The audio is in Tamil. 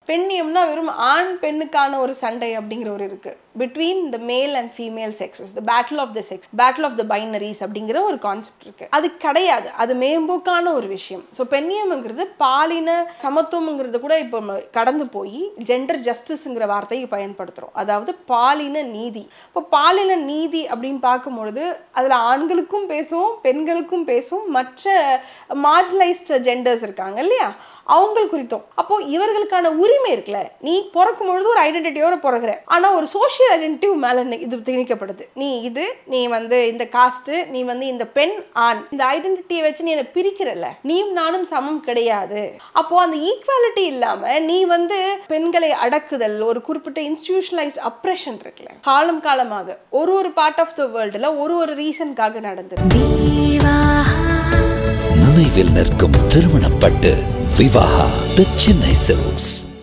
பெண்ணியம்னா வெறும் ஆண் பெண்ணுக்கான ஒரு சண்டை அப்படிங்கிற ஒரு இருக்கு between the male and female sexes the battle of the sex battle of the binaries அப்படிங்கிற ஒரு கான்செப்ட் இருக்கு அது கிடையாது அது மேம்போக்கான ஒரு விஷயம் ஸோ பெண்ணியம்ங்கிறது பாலின சமத்துவம்ங்கிறது கூட இப்போ நம்ம கடந்து போய் ஜெண்டர் ஜஸ்டிஸ்ங்கிற வார்த்தையை பயன்படுத்துகிறோம் அதாவது பாலின நீதி இப்போ பாலின நீதி அப்படின்னு பார்க்கும்பொழுது அதில் ஆண்களுக்கும் பேசுவோம் பெண்களுக்கும் பேசுவோம் மற்ற மார்ஜினலைஸ்ட் ஜெண்டர்ஸ் இருக்காங்க இல்லையா அவங்கள் குறித்தும் அப்போ இவர்களுக்கான உரிமை இருக்குல்ல நீ பிறக்கும் பொழுது ஒரு ஐடென்டிட்டியோட பிறகுற ஆனா ஒரு சோஷியல் ஐடென்டிட்டி மேல நி- இது திணிக்கப்படுது நீ இது நீ வந்து இந்த காஸ்ட் நீ வந்து இந்த பெண் ஆண் இந்த ஐடென்டிட்டியை வச்சு நீ என்ன பிரிக்கிறல்ல நீயும் நானும் சமம் கிடையாது அப்போ அந்த ஈக்குவாலிட்டி இல்லாம நீ வந்து பெண்களை அடக்குதல் ஒரு குறிப்பிட்ட இன்ஸ்டிடியூஷனலைஸ்ட் அப்ரெஷன் இருக்குல்ல காலம் காலமாக ஒரு ஒரு பார்ட் ஆஃப் த வேர்ல்டுல ஒரு ஒரு ரீசனுக்காக நடந்தது நினைவில் நிற்கும் திருமணப்பட்டு விவாகா தி சென்னை சில்க்ஸ்